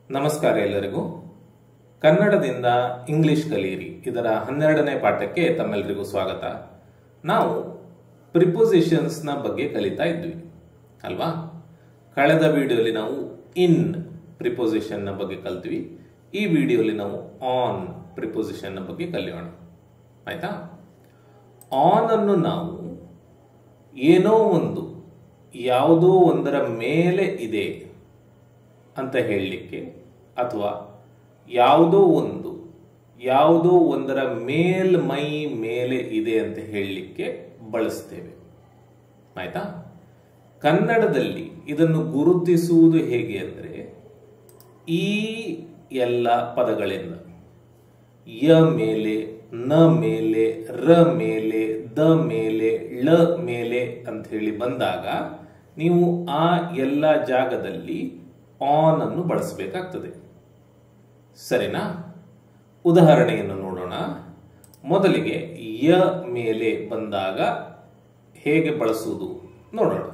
ನಮಸ್ಕಾರ ಎಲ್ಲರಿಗೂ ಕನ್ನಡದಿಂದ ಇಂಗ್ಲಿಷ್ ಕಲಿಯಿರಿ ಇದರ ಹನ್ನೆರಡನೇ ಪಾಠಕ್ಕೆ ತಮ್ಮೆಲ್ಲರಿಗೂ ಸ್ವಾಗತ ನಾವು ಪ್ರಿಪೊಸಿಷನ್ಸ್ನ ಬಗ್ಗೆ ಕಲಿತಾ ಇದ್ವಿ ಅಲ್ವಾ ಕಳೆದ ವಿಡಿಯೋಲಿ ನಾವು ಇನ್ ಪ್ರಿಪೊಸಿಷನ್ನ ಬಗ್ಗೆ ಕಲ್ತ್ವಿ ಈ ವಿಡಿಯೋಲಿ ನಾವು ಆನ್ ಪ್ರಿಪೊಸಿಷನ್ನ ಬಗ್ಗೆ ಕಲಿಯೋಣ ಆಯ್ತಾ ಆನ್ ಅನ್ನು ನಾವು ಏನೋ ಒಂದು ಯಾವುದೋ ಒಂದರ ಮೇಲೆ ಇದೆ ಅಂತ ಹೇಳಲಿಕ್ಕೆ ಅಥವಾ ಯಾವುದೋ ಒಂದು ಯಾವುದೋ ಒಂದರ ಮೇಲ್ಮೈ ಮೇಲೆ ಇದೆ ಅಂತ ಹೇಳಲಿಕ್ಕೆ ಬಳಸ್ತೇವೆ ಆಯ್ತಾ ಕನ್ನಡದಲ್ಲಿ ಇದನ್ನು ಗುರುತಿಸುವುದು ಹೇಗೆ ಅಂದರೆ ಈ ಎಲ್ಲ ಪದಗಳಿಂದ ಯ ಮೇಲೆ ನ ಮೇಲೆ ರ ಮೇಲೆ ದ ಮೇಲೆ ಳ ಮೇಲೆ ಅಂತ ಹೇಳಿ ಬಂದಾಗ ನೀವು ಆ ಎಲ್ಲ ಜಾಗದಲ್ಲಿ ಆನ್ ಅನ್ನು ಬಳಸಬೇಕಾಗ್ತದೆ ಸರಿನಾ ಉದಾಹರಣೆಯನ್ನು ನೋಡೋಣ ಮೊದಲಿಗೆ ಯ ಮೇಲೆ ಬಂದಾಗ ಹೇಗೆ ಬಳಸುವುದು ನೋಡೋಣ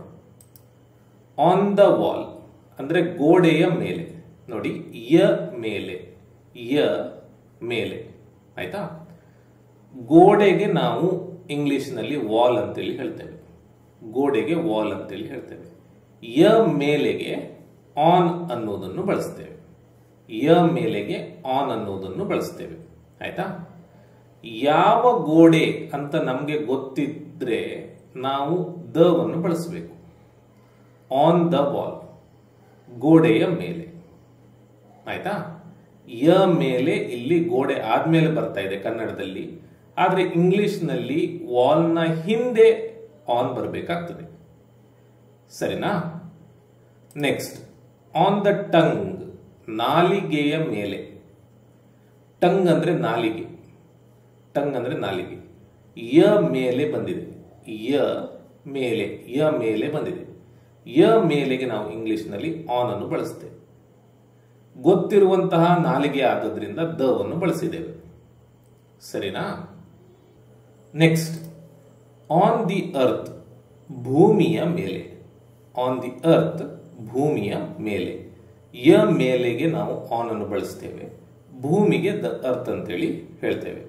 ಆನ್ ದ ವಾಲ್ ಅಂದ್ರೆ ಗೋಡೆಯ ಮೇಲೆ ನೋಡಿ ಯ ಮೇಲೆ ಯ ಮೇಲೆ ಆಯ್ತಾ ಗೋಡೆಗೆ ನಾವು ಇಂಗ್ಲಿಷ್ನಲ್ಲಿ ವಾಲ್ ಅಂತೇಳಿ ಹೇಳ್ತೇವೆ ಗೋಡೆಗೆ ವಾಲ್ ಅಂತೇಳಿ ಹೇಳ್ತೇವೆ ಯ ಮೇಲೆಗೆ ಆನ್ ಅನ್ನೋದನ್ನು ಬಳಸ್ತೇವೆ ಯ ಮೇಲೆಗೆ ಆನ್ ಅನ್ನೋದನ್ನು ಬಳಸ್ತೇವೆ ಆಯ್ತಾ ಯಾವ ಗೋಡೆ ಅಂತ ನಮಗೆ ಗೊತ್ತಿದ್ರೆ ನಾವು ದವನ್ನು ಬಳಸಬೇಕು ಆನ್ ದ ವಾಲ್ ಗೋಡೆಯ ಮೇಲೆ ಆಯ್ತಾ ಯ ಮೇಲೆ ಇಲ್ಲಿ ಗೋಡೆ ಆದ್ಮೇಲೆ ಬರ್ತಾ ಇದೆ ಕನ್ನಡದಲ್ಲಿ ಆದ್ರೆ ಇಂಗ್ಲಿಷ್ನಲ್ಲಿ ವಾಲ್ನ ಹಿಂದೆ ಆನ್ ಬರಬೇಕಾಗ್ತದೆ ಸರಿನಾ ನೆಕ್ಸ್ಟ್ ಆನ್ ದ ಟಂಗ್ ನಾಲಿಗೆಯ ಮೇಲೆ ಟಂಗ್ ಅಂದ್ರೆ ನಾಲಿಗೆ ಟಂಗ್ ಅಂದ್ರೆ ನಾಲಿಗೆ ಯ ಮೇಲೆ ಬಂದಿದೆ ಯ ಮೇಲೆ ಯ ಮೇಲೆ ಬಂದಿದೆ ಯ ಮೇಲೆಗೆ ನಾವು ಇಂಗ್ಲಿಷ್ನಲ್ಲಿ ಆನ್ ಅನ್ನು ಬಳಸ್ತೇವೆ ಗೊತ್ತಿರುವಂತಹ ನಾಲಿಗೆ ಆದದ್ರಿಂದ ದವನ್ನು ಬಳಸಿದ್ದೇವೆ ಸರಿನಾ ನೆಕ್ಸ್ಟ್ ಆನ್ ದಿ ಅರ್ತ್ ಭೂಮಿಯ ಮೇಲೆ ಆನ್ ದಿ ಅರ್ತ್ ಭೂಮಿಯ ಮೇಲೆ ಯ ಮೇಲೆಗೆ ನಾವು ಆನ್ ಅನ್ನು ಬಳಸ್ತೇವೆ ಭೂಮಿಗೆ ದ ಅರ್ತ್ ಅಂತೇಳಿ ಹೇಳ್ತೇವೆ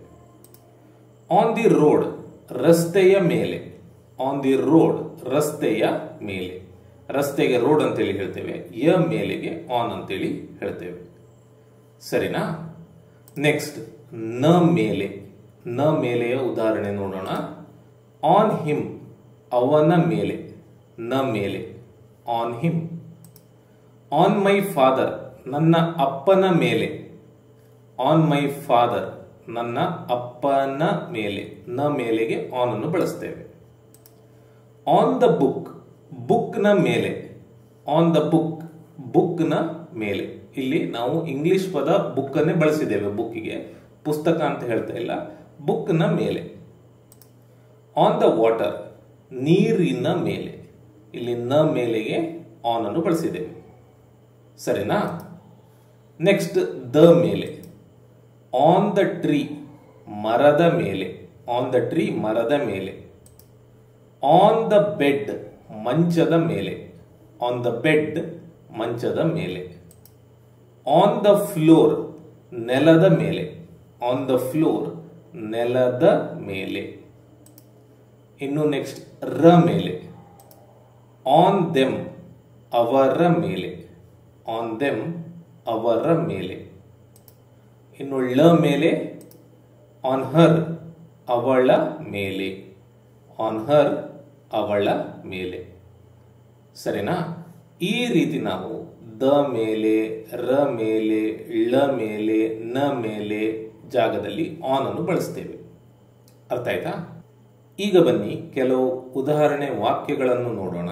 ಆನ್ ದಿ ರೋಡ್ ರಸ್ತೆಯ ಮೇಲೆ ಆನ್ ದಿ ರೋಡ್ ರಸ್ತೆಯ ಮೇಲೆ ರಸ್ತೆಗೆ ರೋಡ್ ಅಂತೇಳಿ ಹೇಳ್ತೇವೆ ಯ ಮೇಲೆಗೆ ಆನ್ ಅಂತೇಳಿ ಹೇಳ್ತೇವೆ ಸರಿನಾ ನೆಕ್ಸ್ಟ್ ನ ಮೇಲೆ ನ ಮೇಲೆಯ ಉದಾಹರಣೆ ನೋಡೋಣ ಆನ್ ಹಿಮ್ ಅವನ ಮೇಲೆ ನ ಮೇಲೆ on him on my father ನನ್ನ ಅಪ್ಪನ ಮೇಲೆ ಆನ್ ಮೈ ಫಾದರ್ ನನ್ನ ಅಪ್ಪನ ಮೇಲೆ ನ ಮೇಲೆಗೆ ಆನ್ ಅನ್ನು ಬಳಸ್ತೇವೆ ಆನ್ ದ ಬುಕ್ ಬುಕ್ನ ಮೇಲೆ ಆನ್ ದ ಬುಕ್ ಬುಕ್ನ ಮೇಲೆ ಇಲ್ಲಿ ನಾವು ಇಂಗ್ಲಿಷ್ ಪದ ಬುಕ್ ಅನ್ನೇ ಬಳಸಿದ್ದೇವೆ ಬುಕ್ಕಿಗೆ ಪುಸ್ತಕ ಅಂತ ಹೇಳ್ತಾ ಇಲ್ಲ ಬುಕ್ನ ಮೇಲೆ ಆನ್ ದ ವಾಟರ್ ನೀರಿನ ಮೇಲೆ ಇಲ್ಲಿ ನ ಮೇಲೆಗೆ ಆನ್ ಅನ್ನು ಬಳಸಿದ್ದೇವೆ ಸರಿನಾ ನೆಕ್ಸ್ಟ್ ದ ಮೇಲೆ ಆನ್ ದ ಟ್ರೀ ಮರದ ಮೇಲೆ ಆನ್ ದ ಟ್ರೀ ಮರದ ಮೇಲೆ ಆನ್ ದ ಬೆಡ್ ಮಂಚದ ಮೇಲೆ ಆನ್ ದ ಬೆಡ್ ಮಂಚದ ಮೇಲೆ ಆನ್ ದ ಫ್ಲೋರ್ ನೆಲದ ಮೇಲೆ ಆನ್ ದ ಫ್ಲೋರ್ ನೆಲದ ಮೇಲೆ ಇನ್ನು ನೆಕ್ಸ್ಟ್ ರ ಮೇಲೆ ಆನ್ ದೆಮ್ ಅವರ ಮೇಲೆ ಆನ್ ದೆಮ್ ಅವರ ಮೇಲೆ ಇನ್ನು ಳ ಮೇಲೆ ಆನ್ ಹರ್ ಅವಳ ಮೇಲೆ ಆನ್ ಹರ್ ಅವಳ ಮೇಲೆ ಸರಿನಾ ಈ ರೀತಿ ನಾವು ದ ಮೇಲೆ ರ ಮೇಲೆ ಳ ಮೇಲೆ ನ ಮೇಲೆ ಜಾಗದಲ್ಲಿ ಆನ್ ಅನ್ನು ಬಳಸ್ತೇವೆ ಅರ್ಥ ಆಯ್ತಾ ಈಗ ಬನ್ನಿ ಕೆಲವು ಉದಾಹರಣೆ ವಾಕ್ಯಗಳನ್ನು ನೋಡೋಣ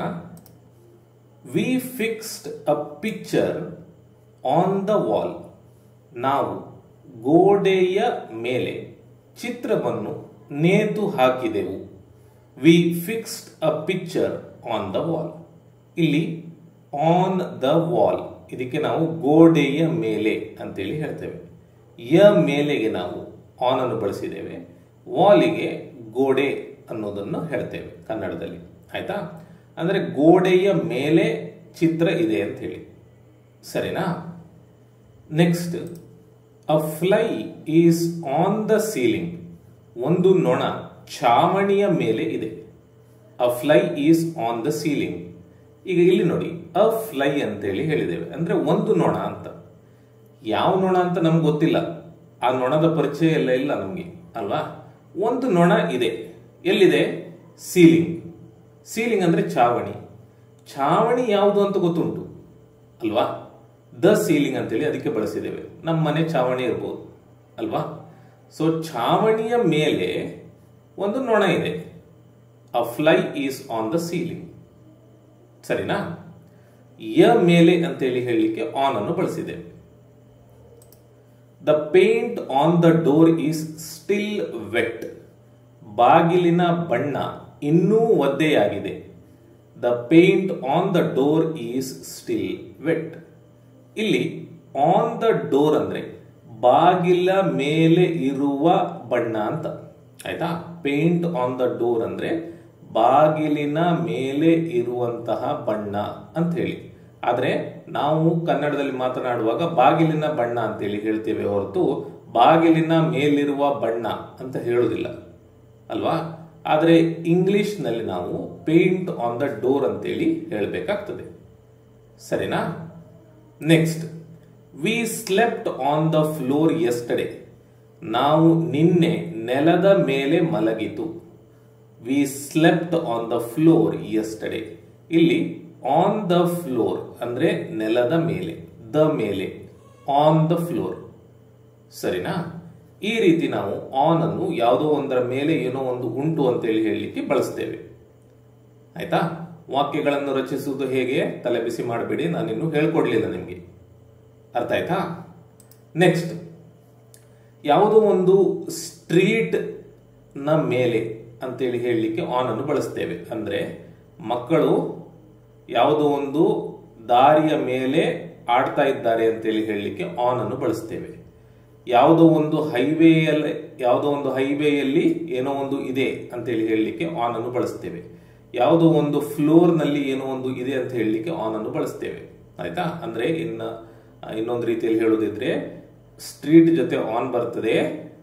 we fixed a picture on the wall ನಾವು ಗೋಡೆಯ ಮೇಲೆ ಚಿತ್ರವನ್ನು ನೇತು ಹಾಕಿದೆವು we fixed a picture on the wall ಇಲ್ಲಿ ಆನ್ ದ ವಾಲ್ ಇದಕ್ಕೆ ನಾವು ಗೋಡೆಯ ಮೇಲೆ ಅಂತೇಳಿ ಹೇಳ್ತೇವೆ ಯ ಮೇಲೆಗೆ ನಾವು ಆನ್ ಅನ್ನು ಬಳಸಿದ್ದೇವೆ ವಾಲಿಗೆ ಗೋಡೆ ಅನ್ನೋದನ್ನು ಹೇಳ್ತೇವೆ ಕನ್ನಡದಲ್ಲಿ ಆಯ್ತಾ ಅಂದ್ರೆ ಗೋಡೆಯ ಮೇಲೆ ಚಿತ್ರ ಇದೆ ಅಂತ ಹೇಳಿ ಸರಿನಾ next a fly is on the ceiling ಒಂದು ನೊಣ ಛಾವಣಿಯ ಮೇಲೆ ಇದೆ a fly is on the ceiling ಈಗ ಇಲ್ಲಿ ನೋಡಿ ಅ ಫ್ಲೈ ಅಂತೇಳಿ ಹೇಳಿದ್ದೇವೆ ಅಂದ್ರೆ ಒಂದು ನೊಣ ಅಂತ ಯಾವ ನೊಣ ಅಂತ ನಮ್ಗೆ ಗೊತ್ತಿಲ್ಲ ಆ ನೊಣದ ಪರಿಚಯ ಎಲ್ಲ ಇಲ್ಲ ನಮಗೆ ಅಲ್ವಾ ಒಂದು ನೊಣ ಇದೆ ಎಲ್ಲಿದೆ ಸೀಲಿಂಗ್ ಸೀಲಿಂಗ್ ಅಂದ್ರೆ ಛಾವಣಿ ಛಾವಣಿ ಯಾವುದು ಅಂತ ಗೊತ್ತುಂಟು ಅಲ್ವಾ ದ ಸೀಲಿಂಗ್ ಅಂತೇಳಿ ಅದಕ್ಕೆ ಬಳಸಿದ್ದೇವೆ ನಮ್ಮ ಮನೆ ಛಾವಣಿ ಇರ್ಬೋದು ಅಲ್ವಾ ಸೊ ಛಾವಣಿಯ ಮೇಲೆ ಒಂದು ನೊಣ ಇದೆ a fly is on the ceiling ಸರಿನಾ ಯ ಮೇಲೆ ಅಂತೇಳಿ ಹೇಳಲಿಕ್ಕೆ ಆನ್ ಅನ್ನು ಬಳಸಿದ್ದೇವೆ the paint on the door is still wet ಬಾಗಿಲಿನ ಬಣ್ಣ ಇನ್ನೂ ಒದ್ದೆಯಾಗಿದೆ the paint on the door is still wet ಇಲ್ಲಿ ಆನ್ ದ ಡೋರ್ ಅಂದ್ರೆ ಬಾಗಿಲ ಮೇಲೆ ಇರುವ ಬಣ್ಣ ಅಂತ ಆಯ್ತಾ ಪೇಂಟ್ ಆನ್ ದ ಡೋರ್ ಅಂದ್ರೆ ಬಾಗಿಲಿನ ಮೇಲೆ ಇರುವಂತಹ ಬಣ್ಣ ಅಂತ ಹೇಳಿ ಆದ್ರೆ ನಾವು ಕನ್ನಡದಲ್ಲಿ ಮಾತನಾಡುವಾಗ ಬಾಗಿಲಿನ ಬಣ್ಣ ಅಂತೇಳಿ ಹೇಳ್ತೇವೆ ಹೊರತು ಬಾಗಿಲಿನ ಮೇಲಿರುವ ಬಣ್ಣ ಅಂತ ಹೇಳುವುದಿಲ್ಲ ಅಲ್ವಾ ಆದರೆ ಇಂಗ್ಲಿಷ್ನಲ್ಲಿ ನಾವು ಪೇಂಟ್ ಆನ್ ದ ಡೋರ್ ಅಂತೇಳಿ ಹೇಳಬೇಕಾಗ್ತದೆ ಸರಿನಾ next we slept on the floor yesterday ನಾವು ನಿನ್ನೆ ನೆಲದ ಮೇಲೆ ಮಲಗಿತು we slept on the floor yesterday ಇಲ್ಲಿ ಆನ್ ದ ಫ್ಲೋರ್ ಅಂದ್ರೆ ನೆಲದ ಮೇಲೆ ದ ಮೇಲೆ ಆನ್ ದ ಫ್ಲೋರ್ ಸರಿನಾ ಈ ರೀತಿ ನಾವು ಆನ್ ಅನ್ನು ಯಾವುದೋ ಒಂದರ ಮೇಲೆ ಏನೋ ಒಂದು ಉಂಟು ಅಂತೇಳಿ ಹೇಳಲಿಕ್ಕೆ ಬಳಸ್ತೇವೆ ಆಯ್ತಾ ವಾಕ್ಯಗಳನ್ನು ರಚಿಸುವುದು ಹೇಗೆ ತಲೆ ಬಿಸಿ ಮಾಡಬೇಡಿ ನಾನಿನ್ನು ಹೇಳ್ಕೊಡ್ಲಿಲ್ಲ ನಿಮಗೆ ಅರ್ಥ ಆಯ್ತಾ ನೆಕ್ಸ್ಟ್ ಯಾವುದೋ ಒಂದು ಸ್ಟ್ರೀಟ್ ನ ಮೇಲೆ ಅಂತೇಳಿ ಹೇಳಲಿಕ್ಕೆ ಆನ್ ಅನ್ನು ಬಳಸ್ತೇವೆ ಅಂದ್ರೆ ಮಕ್ಕಳು ಯಾವುದೋ ಒಂದು ದಾರಿಯ ಮೇಲೆ ಆಡ್ತಾ ಇದ್ದಾರೆ ಅಂತೇಳಿ ಹೇಳಲಿಕ್ಕೆ ಆನ್ ಅನ್ನು ಬಳಸ್ತೇವೆ ಯಾವುದೋ ಒಂದು ಹೈವೇಯಲ್ಲಿ ಯಾವುದೋ ಒಂದು ಹೈವೇಯಲ್ಲಿ ಏನೋ ಒಂದು ಇದೆ ಅಂತೇಳಿ ಹೇಳಲಿಕ್ಕೆ ಆನ್ ಅನ್ನು ಬಳಸ್ತೇವೆ ಯಾವುದೋ ಒಂದು ಫ್ಲೋರ್ ನಲ್ಲಿ ಏನೋ ಒಂದು ಇದೆ ಅಂತ ಹೇಳಲಿಕ್ಕೆ ಆನ್ ಅನ್ನು ಬಳಸ್ತೇವೆ ಆಯ್ತಾ ಅಂದ್ರೆ ಇನ್ನ ಇನ್ನೊಂದು ರೀತಿಯಲ್ಲಿ ಹೇಳೋದಿದ್ರೆ ಸ್ಟ್ರೀಟ್ ಜೊತೆ ಆನ್ ಬರ್ತದೆ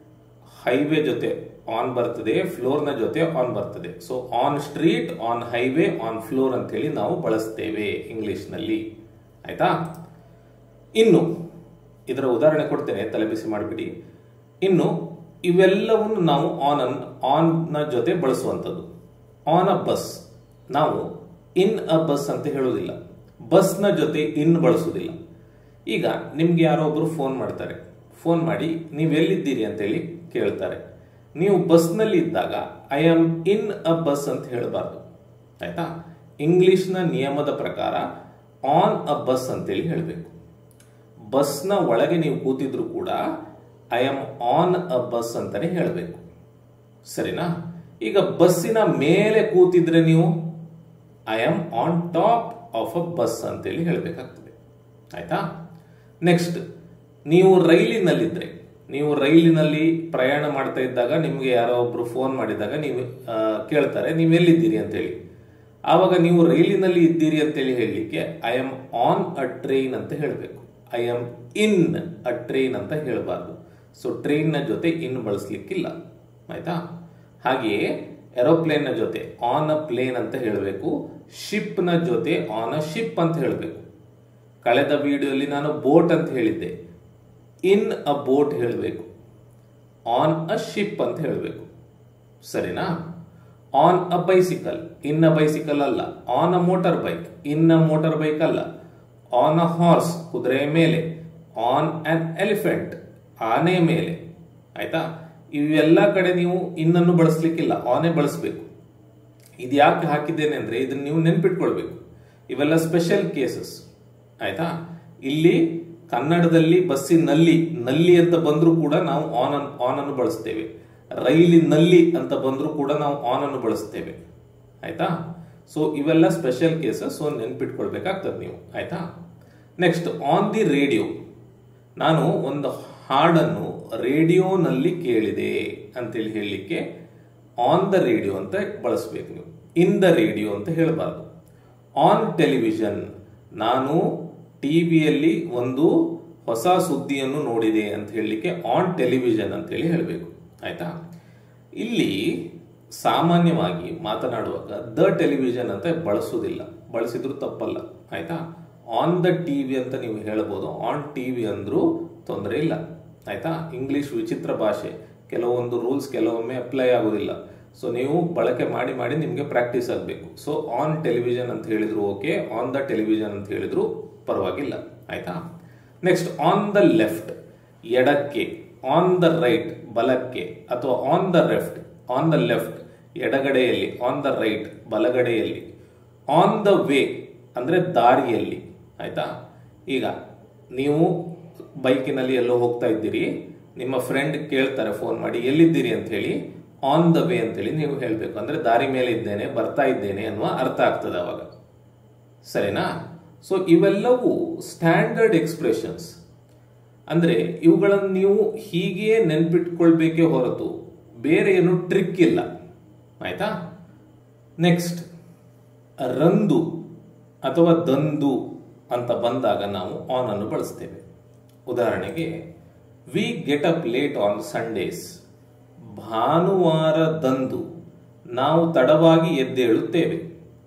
ಹೈವೇ ಜೊತೆ ಆನ್ ಬರ್ತದೆ ಫ್ಲೋರ್ ನ ಜೊತೆ ಆನ್ ಬರ್ತದೆ so on street on highway on floor ಅಂತ ಹೇಳಿ ನಾವು ಬಳಸ್ತೇವೆ ಇಂಗ್ಲಿಷ್ ನಲ್ಲಿ ಆಯ್ತಾ ಇನ್ನು ಇದರ ಉದಾಹರಣೆ ಕೊಡ್ತೇನೆ ತಲೆಬಿಸಿ ಮಾಡಿಬಿಡಿ ಇನ್ನು ಇವೆಲ್ಲವನ್ನು ನಾವು ಆನ್ ಅನ್ ಆನ್ ನ ಜೊತೆ ಬಳಸುವಂಥದ್ದು ಆನ್ ಅ ಬಸ್ ನಾವು ಇನ್ ಅ ಬಸ್ ಅಂತ ಹೇಳೋದಿಲ್ಲ ಬಸ್ ನ ಜೊತೆ ಇನ್ ಬಳಸುವುದಿಲ್ಲ ಈಗ ನಿಮ್ಗೆ ಯಾರೋ ಒಬ್ರು ಫೋನ್ ಮಾಡ್ತಾರೆ ಫೋನ್ ಮಾಡಿ ನೀವು ಎಲ್ಲಿದ್ದೀರಿ ಅಂತೇಳಿ ಕೇಳ್ತಾರೆ ನೀವು ಬಸ್ನಲ್ಲಿ ಇದ್ದಾಗ I am in a bus ಅಂತ ಹೇಳಬಾರ್ದು ಆಯ್ತಾ ಇಂಗ್ಲಿಷ್ನ ನಿಯಮದ ಪ್ರಕಾರ ಆನ್ ಅ ಬಸ್ ಅಂತೇಳಿ ಹೇಳಬೇಕು ಬಸ್ನ ಒಳಗೆ ನೀವು ಕೂತಿದ್ರು ಕೂಡ I am on a bus ಅಂತಾನೆ ಹೇಳಬೇಕು ಸರಿನಾ ಈಗ ಬಸ್ಸಿನ ಮೇಲೆ ಕೂತಿದ್ರೆ ನೀವು I am on top of a bus ಅಂತೇಳಿ ಹೇಳಬೇಕಾಗ್ತದೆ ಆಯ್ತಾ ನೆಕ್ಸ್ಟ್ ನೀವು ರೈಲಿನಲ್ಲಿದ್ರೆ ನೀವು ರೈಲಿನಲ್ಲಿ ಪ್ರಯಾಣ ಮಾಡ್ತಾ ಇದ್ದಾಗ ನಿಮಗೆ ಯಾರೋ ಒಬ್ರು ಫೋನ್ ಮಾಡಿದಾಗ ನೀವು ಆ, ಕೇಳ್ತಾರೆ ನೀವು ಎಲ್ಲಿದ್ದೀರಿ ಅಂತೇಳಿ ಆವಾಗ ನೀವು ರೈಲಿನಲ್ಲಿ ಇದ್ದೀರಿ ಅಂತೇಳಿ ಹೇಳಲಿಕ್ಕೆ I am on a train ಅಂತ ಹೇಳಬೇಕು I am in a train ಅಂತ ಹೇಳಬಾರ್ದು ಸೊ ಟ್ರೈನ್ನ ಜೊತೆ ಇನ್ ಬಳಸ್ಲಿಕ್ಕಿಲ್ಲ ಆಯ್ತಾ ಹಾಗೆಯೇ ಏರೋಪ್ಲೇನ್ ನ ಜೊತೆ ಆನ್ ಅ ಪ್ಲೇನ್ ಅಂತ ಹೇಳಬೇಕು ಶಿಪ್ ನ ಜೊತೆ ಆನ್ ಅ ಶಿಪ್ ಅಂತ ಹೇಳಬೇಕು ಕಳೆದ ವಿಡಿಯೋಲಿ ನಾನು ಬೋಟ್ ಅಂತ ಹೇಳಿದ್ದೆ ಇನ್ ಅ ಬೋಟ್ ಹೇಳಬೇಕು ಆನ್ ಅ ಶಿಪ್ ಅಂತ ಹೇಳಬೇಕು ಸರಿನಾ on a bicycle in a bicycle ಅಲ್ಲ on a motor bike in a motor bike ಅಲ್ಲ ಆನ್ ಅ ಹಾರ್ಸ್ ಕುದುರೆಯ ಮೇಲೆ ಆನ್ ಅನ್ ಎಲಿಫೆಂಟ್ ಆನೆ ಮೇಲೆ ಆಯ್ತಾ ಇವೆಲ್ಲ ಕಡೆ ನೀವು ಇನ್ನನ್ನು ಬಳಸ್ಲಿಕ್ಕಿಲ್ಲ ಆನೆ ಬಳಸಬೇಕು ಇದು ಯಾಕೆ ಹಾಕಿದ್ದೇನೆ ಅಂದ್ರೆ ಇದನ್ನ ನೀವು ನೆನ್ಪಿಟ್ಕೊಳ್ಬೇಕು ಇವೆಲ್ಲ ಸ್ಪೆಷಲ್ ಕೇಸಸ್ ಆಯ್ತಾ ಇಲ್ಲಿ ಕನ್ನಡದಲ್ಲಿ ಬಸ್ಸಿನಲ್ಲಿ ನಲ್ಲಿ ಅಂತ ಬಂದ್ರೂ ಕೂಡ ನಾವು ಆನ್ ಅನ್ ಆನ್ ಅನ್ನು ಬಳಸ್ತೇವೆ ರೈಲಿನಲ್ಲಿ ಅಂತ ಬಂದ್ರೂ ಕೂಡ ನಾವು ಆನ್ ಅನ್ನು ಬಳಸ್ತೇವೆ ಆಯ್ತಾ ಸೊ ಇವೆಲ್ಲ ಸ್ಪೆಷಲ್ ಕೇಸಸ್ ಸೊ ನೆನ್ಪಿಟ್ಕೊಳ್ಬೇಕಾಗ್ತದೆ ನೀವು ಆಯ್ತಾ ನೆಕ್ಸ್ಟ್ ಆನ್ ದಿ ರೇಡಿಯೋ ನಾನು ಒಂದು ಹಾಡನ್ನು ರೇಡಿಯೋನಲ್ಲಿ ಕೇಳಿದೆ ಅಂತೇಳಿ ಹೇಳಲಿಕ್ಕೆ ಆನ್ ದ ರೇಡಿಯೋ ಅಂತ ಬಳಸಬೇಕು ನೀವು ಇನ್ ದ ರೇಡಿಯೋ ಅಂತ ಹೇಳಬಾರ್ದು ಆನ್ ಟೆಲಿವಿಷನ್ ನಾನು ಟಿವಿಯಲ್ಲಿ ಒಂದು ಹೊಸ ಸುದ್ದಿಯನ್ನು ನೋಡಿದೆ ಅಂತ ಹೇಳಲಿಕ್ಕೆ ಆನ್ ಟೆಲಿವಿಷನ್ ಅಂತ ಹೇಳಿ ಹೇಳಬೇಕು ಆಯ್ತಾ ಇಲ್ಲಿ ಸಾಮಾನ್ಯವಾಗಿ ಮಾತನಾಡುವಾಗ ದ ಟೆಲಿವಿಷನ್ ಅಂತ ಬಳಸುವುದಿಲ್ಲ ಬಳಸಿದ್ರು ತಪ್ಪಲ್ಲ ಆಯ್ತಾ ಆನ್ ದ ಟಿವಿ ಅಂತ ನೀವು ಹೇಳ್ಬೋದು ಆನ್ ಟಿವಿ ಅಂದ್ರೂ ತೊಂದರೆ ಇಲ್ಲ ಆಯ್ತಾ ಇಂಗ್ಲಿಷ್ ವಿಚಿತ್ರ ಭಾಷೆ ಕೆಲವೊಂದು ರೂಲ್ಸ್ ಕೆಲವೊಮ್ಮೆ ಅಪ್ಲೈ ಆಗೋದಿಲ್ಲ ಸೊ ನೀವು ಬಳಕೆ ಮಾಡಿ ಮಾಡಿ ನಿಮಗೆ ಪ್ರಾಕ್ಟೀಸ್ ಆಗಬೇಕು ಸೊ ಆನ್ ಟೆಲಿವಿಷನ್ ಅಂತ ಹೇಳಿದ್ರು ಓಕೆ ಆನ್ ದ ಟೆಲಿವಿಷನ್ ಅಂತ ಹೇಳಿದ್ರು ಪರವಾಗಿಲ್ಲ ಆಯ್ತಾ ನೆಕ್ಸ್ಟ್ ಆನ್ ದ ಲೆಫ್ಟ್ ಎಡಕ್ಕೆ ಆನ್ ದ ರೈಟ್ ಬಲಕ್ಕೆ ಅಥವಾ on the left on the left ಎಡಗಡೆಯಲ್ಲಿ ಆನ್ ದ ರೈಟ್ ಬಲಗಡೆಯಲ್ಲಿ ಆನ್ ದ ವೇ ಅಂದ್ರೆ ದಾರಿಯಲ್ಲಿ ಆಯ್ತಾ ಈಗ ನೀವು ಬೈಕಿನಲ್ಲಿ ಎಲ್ಲೋ ಹೋಗ್ತಾ ಇದ್ದೀರಿ ನಿಮ್ಮ ಫ್ರೆಂಡ್ ಕೇಳ್ತಾರೆ ಫೋನ್ ಮಾಡಿ ಎಲ್ಲಿದ್ದೀರಿ ಅಂತ ಹೇಳಿ ಆನ್ ದ ವೇ ಅಂತೇಳಿ ನೀವು ಹೇಳಬೇಕು ಅಂದ್ರೆ ದಾರಿ ಮೇಲೆ ಇದ್ದೇನೆ ಬರ್ತಾ ಇದ್ದೇನೆ ಅನ್ನುವ ಅರ್ಥ ಆಗ್ತದೆ ಅವಾಗ ಸರಿನಾ ಸೊ ಇವೆಲ್ಲವೂ ಸ್ಟ್ಯಾಂಡರ್ಡ್ ಎಕ್ಸ್ಪ್ರೆಷನ್ಸ್ ಅಂದ್ರೆ ಇವುಗಳನ್ನು ನೀವು ಹೀಗೆ ನೆನ್ಪಿಟ್ಕೊಳ್ಬೇಕೇ ಹೊರತು ಬೇರೆ ಏನು ಟ್ರಿಕ್ ಇಲ್ಲ ಆಯ್ತಾ ನೆಕ್ಸ್ಟ್ ರಂದು ಅಥವಾ ದಂದು ಅಂತ ಬಂದಾಗ ನಾವು ಆನ್ ಅನ್ನು ಬಳಸ್ತೇವೆ ಉದಾಹರಣೆಗೆ we get up late on Sundays ಭಾನುವಾರದಂದು ನಾವು ತಡವಾಗಿ ಎದ್ದೇಳುತ್ತೇವೆ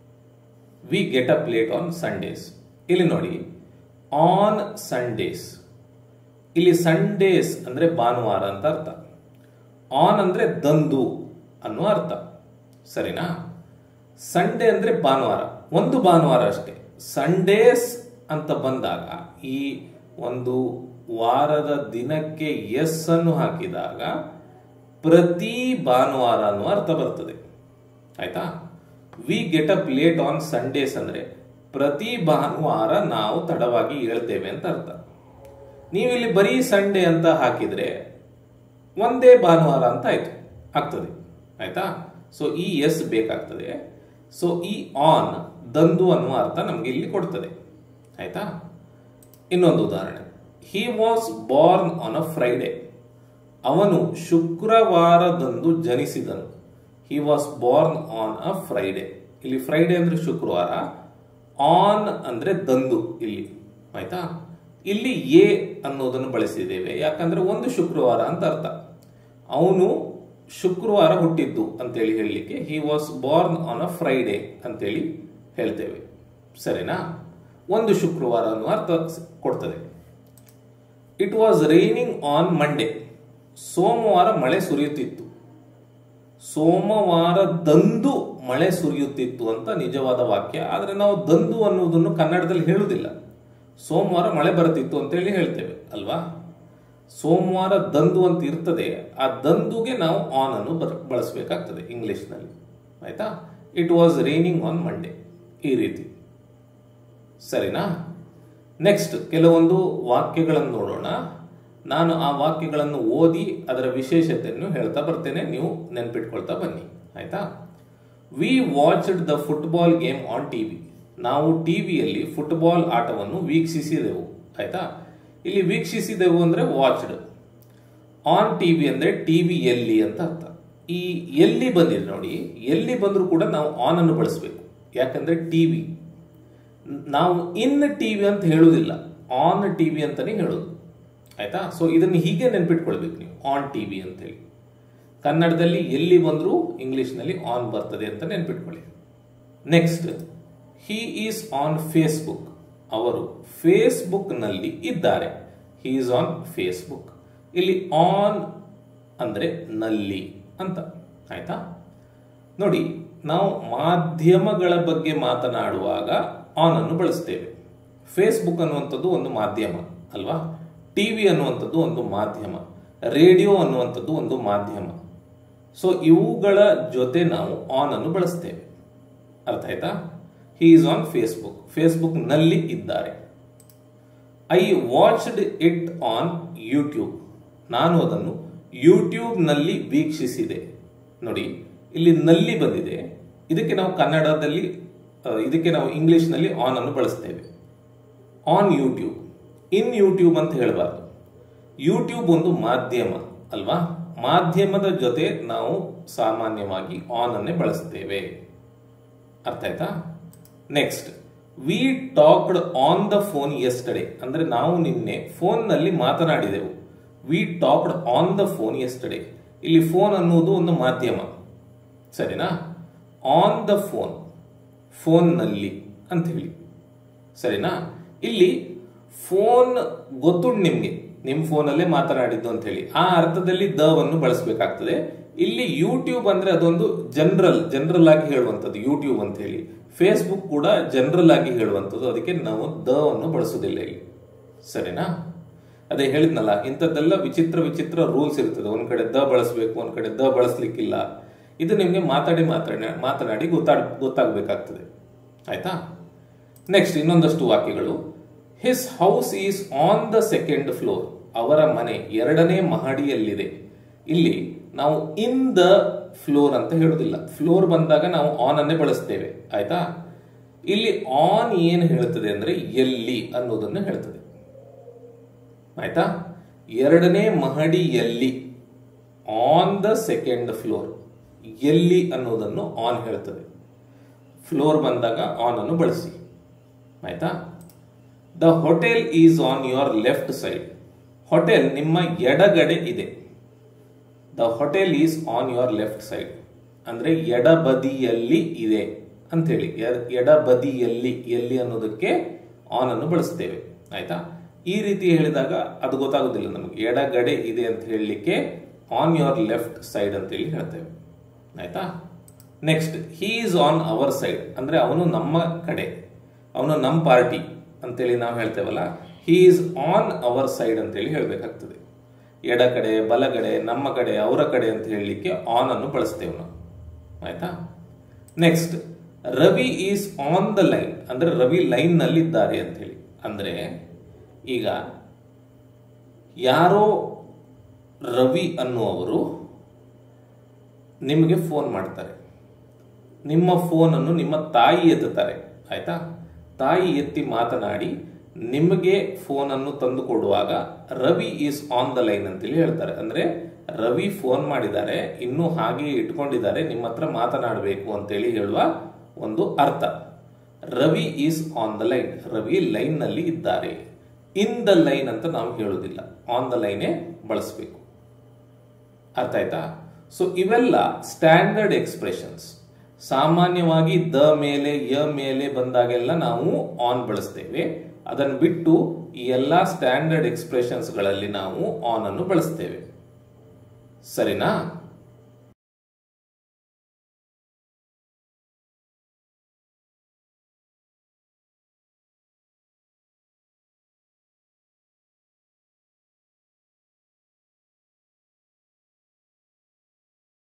we get up late on Sundays ಇಲ್ಲಿ ನೋಡಿ ಆನ್ ಸಂಡೇಸ್ ಇಲ್ಲಿ ಸಂಡೇಸ್ ಅಂದ್ರೆ ಭಾನುವಾರ ಅಂತ ಅರ್ಥ ಆನ್ ಅಂದ್ರೆ ದಂದು ಅನ್ನುವ ಅರ್ಥ ಸರಿನಾ ಸಂಡೇ ಅಂದ್ರೆ ಭಾನುವಾರ ಒಂದು ಭಾನುವಾರ ಅಷ್ಟೇ ಸಂಡೇಸ್ ಅಂತ ಬಂದಾಗ ಈ ಒಂದು ವಾರದ ದಿನಕ್ಕೆ ಎಸ್ ಅನ್ನು ಹಾಕಿದಾಗ ಪ್ರತಿ ಭಾನುವಾರ ಅನ್ನುವ ಅರ್ಥ ಬರ್ತದೆ ಆಯ್ತಾ we get up late on Sundays ಅಂದ್ರೆ ಪ್ರತಿ ಭಾನುವಾರ ನಾವು ತಡವಾಗಿ ಹೇಳ್ತೇವೆ ಅಂತ ಅರ್ಥ ನೀವು ಇಲ್ಲಿ ಬರೀ ಸಂಡೇ ಅಂತ ಹಾಕಿದ್ರೆ ಒಂದೇ ಭಾನುವಾರ ಅಂತ ಆಯ್ತು ಆಗ್ತದೆ ಆಯ್ತಾ ಸೊ ಈ ಎಸ್ ಬೇಕಾಗ್ತದೆ ಸೊ ಈ ಆನ್ ದಂದು ಅನ್ನುವ ಅರ್ಥ ನಮಗೆ ಇಲ್ಲಿ ಕೊಡ್ತದೆ ಆಯ್ತಾ ಇನ್ನೊಂದು ಉದಾಹರಣೆ he was born on a Friday ಅವನು ಶುಕ್ರವಾರದಂದು ಜನಿಸಿದನು he was born on a Friday ಇಲ್ಲಿ ಫ್ರೈಡೆ ಅಂದ್ರೆ ಶುಕ್ರವಾರ ಆನ್ ಅಂದ್ರೆ ದಂದು ಇಲ್ಲಿ ಆಯ್ತಾ ಇಲ್ಲಿ ಎ ಅನ್ನೋದನ್ನು ಬಳಸಿದ್ದೇವೆ ಯಾಕಂದ್ರೆ ಒಂದು ಶುಕ್ರವಾರ ಅಂತ ಅರ್ಥ ಅವನು ಶುಕ್ರವಾರ ಹುಟ್ಟಿದ್ದು ಅಂತೇಳಿ ಹೇಳಲಿಕ್ಕೆ he was born on a Friday ಅಂತೇಳಿ ಹೇಳ್ತೇವೆ ಸರಿನಾ ಒಂದು ಶುಕ್ರವಾರ ಅನ್ನುವ ಅರ್ಥ ಕೊಡ್ತದೆ it was raining on Monday ಸೋಮವಾರ ಮಳೆ ಸುರಿಯುತ್ತಿತ್ತು ಸೋಮವಾರದಂದು ಮಳೆ ಸುರಿಯುತ್ತಿತ್ತು ಅಂತ ನಿಜವಾದ ವಾಕ್ಯ ಆದರೆ ನಾವು ದಂದು ಅನ್ನುವುದನ್ನು ಕನ್ನಡದಲ್ಲಿ ಹೇಳುವುದಿಲ್ಲ ಸೋಮವಾರ ಮಳೆ ಬರುತ್ತಿತ್ತು ಅಂತೇಳಿ ಹೇಳ್ತೇವೆ ಅಲ್ವಾ ಸೋಮವಾರ ದಂದು ಅಂತ ಇರ್ತದೆ ಆ ದಂದುಗೆ ನಾವು ಆನ್ ಅನ್ನು ಬಳಸಬೇಕಾಗ್ತದೆ ಇಂಗ್ಲಿಷ್ನಲ್ಲಿ ಆಯ್ತಾ it was raining on Monday ಈ ರೀತಿ ಸರಿನಾ ನೆಕ್ಸ್ಟ್ ಕೆಲವೊಂದು ವಾಕ್ಯಗಳನ್ನು ನೋಡೋಣ ನಾನು ಆ ವಾಕ್ಯಗಳನ್ನು ಓದಿ ಅದರ ವಿಶೇಷತೆಯನ್ನು ಹೇಳ್ತಾ ಬರ್ತೇನೆ ನೀವು ನೆನ್ಪಿಟ್ಕೊಳ್ತಾ ಬನ್ನಿ ಆಯ್ತಾ we watched the football game on TV ನಾವು ಟಿವಿಯಲ್ಲಿ ಫುಟ್ಬಾಲ್ ಆಟವನ್ನು ವೀಕ್ಷಿಸಿದೆವು ಆಯ್ತಾ ಇಲ್ಲಿ ವೀಕ್ಷಿಸಿದೆವು ಅಂದ್ರೆ ವಾಚ್ಡ್ ಆನ್ ಟಿವಿ ಅಂದ್ರೆ ಟಿವಿ ಎಲ್ಲಿ ಅಂತ ಅರ್ಥ ಈ ಎಲ್ಲಿ ಬಂದಿದೆ ನೋಡಿ ಎಲ್ಲಿ ಬಂದರೂ ಕೂಡ ನಾವು ಆನ್ ಅನ್ನು ಬಳಸಬೇಕು ಯಾಕಂದ್ರೆ ಟಿವಿ ನಾವು ಇನ್ ಟಿವಿ ಅಂತ ಹೇಳುವುದಿಲ್ಲ ಆನ್ ಟಿವಿ ಅಂತಾನೆ ಹೇಳೋದು ಆಯ್ತಾ ಸೊ ಇದನ್ನು ಹೀಗೆ ನೆನ್ಪಿಟ್ಕೊಳ್ಬೇಕು ನೀವು ಆನ್ ಟಿವಿ ಅಂತೇಳಿ ಕನ್ನಡದಲ್ಲಿ ಎಲ್ಲಿ ಬಂದರೂ ಇಂಗ್ಲಿಷ್ನಲ್ಲಿ ಆನ್ ಬರ್ತದೆ ಅಂತ ನೆನ್ಪಿಟ್ಕೊಳ್ಳಿ next he is on Facebook ಅವರು ಫೇಸ್ಬುಕ್ನಲ್ಲಿ ಇದ್ದಾರೆ ಹಿ ಈಸ್ ಆನ್ ಫೇಸ್ಬುಕ್ ಇಲ್ಲಿ ಆನ್ ಅಂದ್ರೆ ನಲ್ಲಿ ಅಂತ ಆಯ್ತಾ ನೋಡಿ ನಾವು ಮಾಧ್ಯಮಗಳ ಬಗ್ಗೆ ಮಾತನಾಡುವಾಗ ಆನ್ ಅನ್ನು ಬಳಸ್ತೇವೆ ಫೇಸ್ಬುಕ್ ಅನ್ನುವಂಥದ್ದು ಒಂದು ಮಾಧ್ಯಮ ಅಲ್ವಾ ಟಿವಿ ಅನ್ನುವಂಥದ್ದು ಒಂದು ಮಾಧ್ಯಮ ರೇಡಿಯೋ ಅನ್ನುವಂಥದ್ದು ಒಂದು ಮಾಧ್ಯಮ ಸೊ ಇವುಗಳ ಜೊತೆ ನಾವು ಆನ್ ಅನ್ನು ಬಳಸ್ತೇವೆ ಅರ್ಥ ಆಯ್ತಾ he is on Facebook Facebook ನಲ್ಲಿ ಇದ್ದಾರೆ I watched it on YouTube ನಾನು ಅದನ್ನು ಯೂಟ್ಯೂಬ್ ನಲ್ಲಿ ವೀಕ್ಷಿಸಿದೆ ನೋಡಿ ಇಲ್ಲಿ ನಲ್ಲಿ ಬಂದಿದೆ ಇದಕ್ಕೆ ನಾವು ಕನ್ನಡದಲ್ಲಿ ಇದಕ್ಕೆ ನಾವು ಇಂಗ್ಲಿಷ್ ನಲ್ಲಿ ಆನ್ ಅನ್ನು ಬಳಸ್ತೇವೆ ಆನ್ ಯೂಟ್ಯೂಬ್ ಇನ್ ಯೂಟ್ಯೂಬ್ ಅಂತ ಹೇಳಬಾರ್ದು ಯೂಟ್ಯೂಬ್ ಒಂದು ಮಾಧ್ಯಮ ಅಲ್ವಾ ಮಾಧ್ಯಮದ ಜೊತೆ ನಾವು ಸಾಮಾನ್ಯವಾಗಿ ಆನ್ ಅನ್ನೇ ಬಳಸ್ತೇವೆ ಅರ್ಥ ಆಯ್ತಾ next we talked on the phone yesterday ಅಂದ್ರೆ ನಾವು ನಿನ್ನೆ ಫೋನ್ ನಲ್ಲಿ ಮಾತನಾಡಿದೆವು we talked on the phone yesterday ಇಲ್ಲಿ ಫೋನ್ ಅನ್ನುವುದು ಒಂದು ಮಾಧ್ಯಮ ಸರಿನಾ ಆನ್ ದ ಫೋನ್ ಫೋನ್ನಲ್ಲಿ ಅಂತ ಹೇಳಿ ಸರಿನಾ ಇಲ್ಲಿ ಫೋನ್ ಗೊತ್ತುಂಟು ನಿಮ್ಗೆ ನಿಮ್ ಫೋನಲ್ಲೇ ಮಾತನಾಡಿದ್ದು ಅಂತ ಹೇಳಿ ಆ ಅರ್ಥದಲ್ಲಿ ದವನ್ನು ಬಳಸಬೇಕಾಗ್ತದೆ ಇಲ್ಲಿ ಯೂಟ್ಯೂಬ್ ಅಂದ್ರೆ ಅದೊಂದು ಜನರಲ್ ಜನರಲ್ ಆಗಿ ಹೇಳುವಂಥದ್ದು ಯೂಟ್ಯೂಬ್ ಅಂತ ಹೇಳಿ ಫೇಸ್ಬುಕ್ ಕೂಡ ಜನರಲ್ ಆಗಿ ಹೇಳುವಂಥದ್ದು ಅದಕ್ಕೆ ನಾವು ದವನ್ನು ಬಳಸೋದಿಲ್ಲ ಇಲ್ಲಿ ಸರಿನಾ ಅದೇ ಹೇಳಿದ್ನಲ್ಲ ಇಂಥದ್ದೆಲ್ಲ ವಿಚಿತ್ರ ವಿಚಿತ್ರ ರೂಲ್ಸ್ ಇರ್ತದೆ ಒಂದ್ ಕಡೆ ದ ಬಳಸಬೇಕು ಒಂದ್ ಕಡೆ ದ ಬಳಸ್ಲಿಕ್ಕಿಲ್ಲ ಇದು ನಿಮ್ಗೆ ಮಾತಾಡಿ ಮಾತಾಡಿ ಮಾತನಾಡಿ ಗೊತ್ತಾಡ್ ಗೊತ್ತಾಗಬೇಕಾಗ್ತದೆ ಆಯ್ತಾ ನೆಕ್ಸ್ಟ್ ಇನ್ನೊಂದಷ್ಟು ವಾಕ್ಯಗಳು his house is on the second floor ಅವರ ಮನೆ ಎರಡನೇ ಮಹಡಿಯಲ್ಲಿದೆ ಇಲ್ಲಿ ನಾವು ಇನ್ ದ ಫ್ಲೋರ್ ಅಂತ ಹೇಳುದಿಲ್ಲ ಫ್ಲೋರ್ ಬಂದಾಗ ನಾವು ಆನ್ ಅನ್ನೇ ಬಳಸ್ತೇವೆ ಆಯ್ತಾ ಇಲ್ಲಿ ಆನ್ ಏನು ಹೇಳುತ್ತದೆ ಅಂದ್ರೆ ಎಲ್ಲಿ ಅನ್ನೋದನ್ನು ಹೇಳ್ತದೆ ಆಯ್ತಾ ಎರಡನೇ ಮಹಡಿಯಲ್ಲಿ ಆನ್ ದ ಸೆಕೆಂಡ್ ಫ್ಲೋರ್ ಎಲ್ಲಿ ಅನ್ನೋದನ್ನು ಆನ್ ಹೇಳ್ತದೆ ಫ್ಲೋರ್ ಬಂದಾಗ ಆನ್ ಅನ್ನು ಬಳಸಿ ಆಯ್ತಾ the hotel is on your left side hotel ನಿಮ್ಮ ಎಡಗಡೆ ಇದೆ the hotel is on your left side ಅಂದ್ರೆ ಎಡಬದಿಯಲ್ಲಿ ಇದೆ ಅಂತ ಹೇಳಿ ಎಡಬದಿಯಲ್ಲಿ ಎಲ್ಲಿ ಅನ್ನೋದಕ್ಕೆ ಆನ್ ಅನ್ನು ಬಳಸ್ತೇವೆ ಆಯ್ತಾ ಈ ರೀತಿ ಹೇಳಿದಾಗ ಅದು ಗೊತ್ತಾಗೋದಿಲ್ಲ ನಮಗೆ ಎಡಗಡೆ ಇದೆ ಅಂತ ಹೇಳಲಿಕ್ಕೆ ಆನ್ ಯುವರ್ ಲೆಫ್ಟ್ ಸೈಡ್ ಅಂತ ಹೇಳಿ ಹೇಳ್ತೇವೆ ಆಯ್ತಾ next he is on our side ಅಂದ್ರೆ ಅವನು ನಮ್ಮ ಕಡೆ ಅವನು ನಮ್ಮ ಪಾರ್ಟಿ ಅಂತೇಳಿ ನಾವು ಹೇಳ್ತೇವಲ್ಲ he is on our side ಅಂತೇಳಿ ಹೇಳಬೇಕಾಗ್ತದೆ ಎಡ ಕಡೆ ಬಲಗಡೆ ನಮ್ಮ ಕಡೆ ಅವರ ಕಡೆ ಅಂತ ಹೇಳಲಿಕ್ಕೆ ಆನ್ ಅನ್ನು ಬಳಸ್ತೇವೆ ನಾವು ಆಯ್ತಾ next Ravi is on the line ಅಂದ್ರೆ ರವಿ ಲೈನ್ ನಲ್ಲಿ ಇದ್ದಾರೆ ಅಂತ ಹೇಳಿ ಅಂದ್ರೆ ಈಗ ಯಾರೋ ರವಿ ಅನ್ನುವರು ನಿಮಗೆ ಫೋನ್ ಮಾಡ್ತಾರೆ ನಿಮ್ಮ ಫೋನನ್ನು ನಿಮ್ಮ ತಾಯಿ ಎತ್ತುತ್ತಾರೆ ಆಯ್ತಾ ತಾಯಿ ಎತ್ತಿ ಮಾತನಾಡಿ ನಿಮಗೆ ಫೋನನ್ನು ತಂದು ಕೊಡುವಾಗ Ravi is on the line ಅಂತೇಳಿ ಹೇಳ್ತಾರೆ ಅಂದ್ರೆ ರವಿ ಫೋನ್ ಮಾಡಿದ್ದಾರೆ ಇನ್ನೂ ಹಾಗೆ ಇಟ್ಕೊಂಡಿದ್ದಾರೆ ನಿಮ್ಮ ಹತ್ರ ಮಾತನಾಡಬೇಕು ಅಂತೇಳಿ ಹೇಳುವ ಒಂದು ಅರ್ಥ Ravi is on the line Ravi line ನಲ್ಲಿ ಇದ್ದಾರೆ ಇನ್ ದ ಲೈನ್ ಅಂತ ನಾವು ಹೇಳುದಿಲ್ಲ ಆನ್ ದ ಲೈನೇ ಬಳಸಬೇಕು ಅರ್ಥ ಆಯ್ತಾ ಸೊ ಇವೆಲ್ಲ ಸ್ಟ್ಯಾಂಡರ್ಡ್ ಎಕ್ಸ್ಪ್ರೆಷನ್ಸ್ ಸಾಮಾನ್ಯವಾಗಿ ದ ಮೇಲೆ ಯ ಮೇಲೆ ಬಂದಾಗೆಲ್ಲ ನಾವು ಆನ್ ಬಳಸ್ತೇವೆ ಅದನ್ನು ಬಿಟ್ಟು ಈ ಎಲ್ಲ ಸ್ಟ್ಯಾಂಡರ್ಡ್ ಎಕ್ಸ್ಪ್ರೆಷನ್ಸ್ಗಳಲ್ಲಿ ನಾವು ಆನ್ ಅನ್ನು ಬಳಸ್ತೇವೆ ಸರಿನಾ